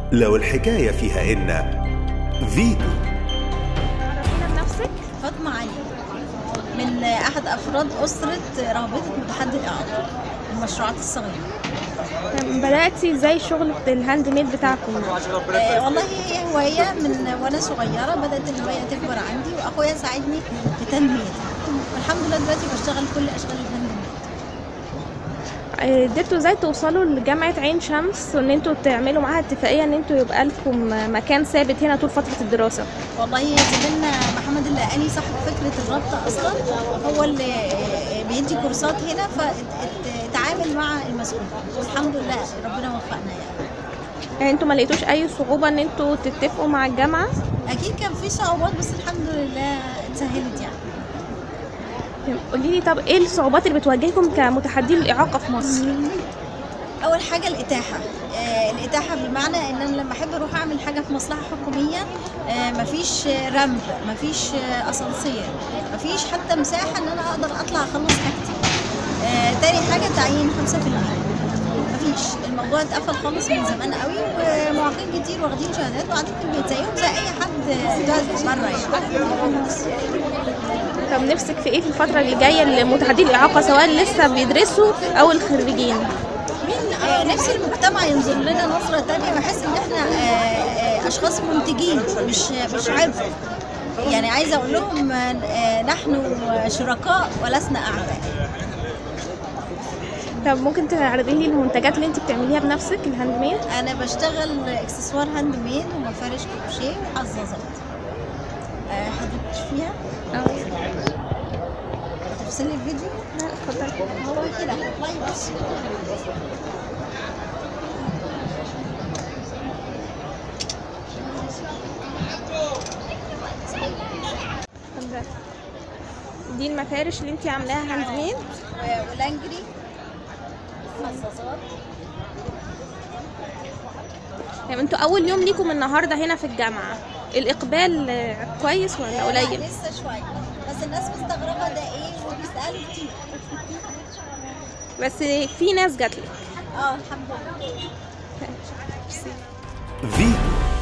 لو الحكاية فيها إن فيتو عرفينا بنفسك فاطمة علي من أحد أفراد أسرة رابطة متحدي الإعاقة المشروعات الصغيرة بدأتي ازاي شغل الهاند ميد بتاعكم آه والله هي هواية من وأنا صغيرة بدأت الهواية تكبر عندي وأخويا ساعدني في تنميتها والحمد لله دلوقتي بشتغل كل أشغال الهاند ميد آه، قدرتوا ازاي توصلوا لجامعة عين شمس وان انتوا تعملوا معاها اتفاقية ان انتوا يبقى لكم مكان ثابت هنا طول فترة الدراسة والله زميلنا محمد اللقاني صاحب فكرة الرابطة أصلا هو اللي آه، بيدي كورسات هنا فتعامل مع المسؤول والحمد لله ربنا وفقنا يعني يعني انتوا ما لقيتوش اي صعوبة ان انتوا تتفقوا مع الجامعة أكيد كان في صعوبات بس الحمد لله اتسهلت يعني قولي لي طب ايه الصعوبات اللي بتواجهكم كمتحدين الإعاقة في مصر اول حاجه الاتاحه آه الاتاحه بمعنى ان انا لما احب اروح اعمل حاجه في مصلحه حكوميه آه مفيش رمل مفيش آه اسانسير مفيش حتى مساحه ان انا اقدر اطلع اخلص حاجتي آه تاني حاجه تعيين 5% مفيش الموضوع اتقفل خالص من زمان قوي ومعاقين كتير واخدين شهادات وقاعدين في البيت زيهم زي اي حد بره يعني طب نفسك في ايه في الفترة اللي جاية لمتحدين الإعاقة سواء لسه بيدرسوا أو الخريجين آه، نفسي المجتمع ينظر لنا نظرة تانية ويحس ان احنا آه، آه، اشخاص منتجين مش مش عبء يعني عايزة اقول لهم آه، نحن شركاء ولسنا اعداء طب ممكن تعرضي لي المنتجات اللي انت بتعمليها بنفسك الهاند ميد انا بشتغل اكسسوار هاند ميد ومفارش كروشيه وحظاظات آه، حضرتك تشوفيها تفصلي الفيديو لا اتفضلي هو كده اطلعي بس اتفضلي. دي المفارش اللي انت عاملاها هاند ميد و- ولانجري حظاظات يعني انتوا اول يوم ليكم النهارده هنا في الجامعه الاقبال آه، كويس ولا لا، قليل لسه شوية بس الناس مستغربة ده ايه وبيسألوا كتير بس في ناس جاتلك اه الحمد لله فيتو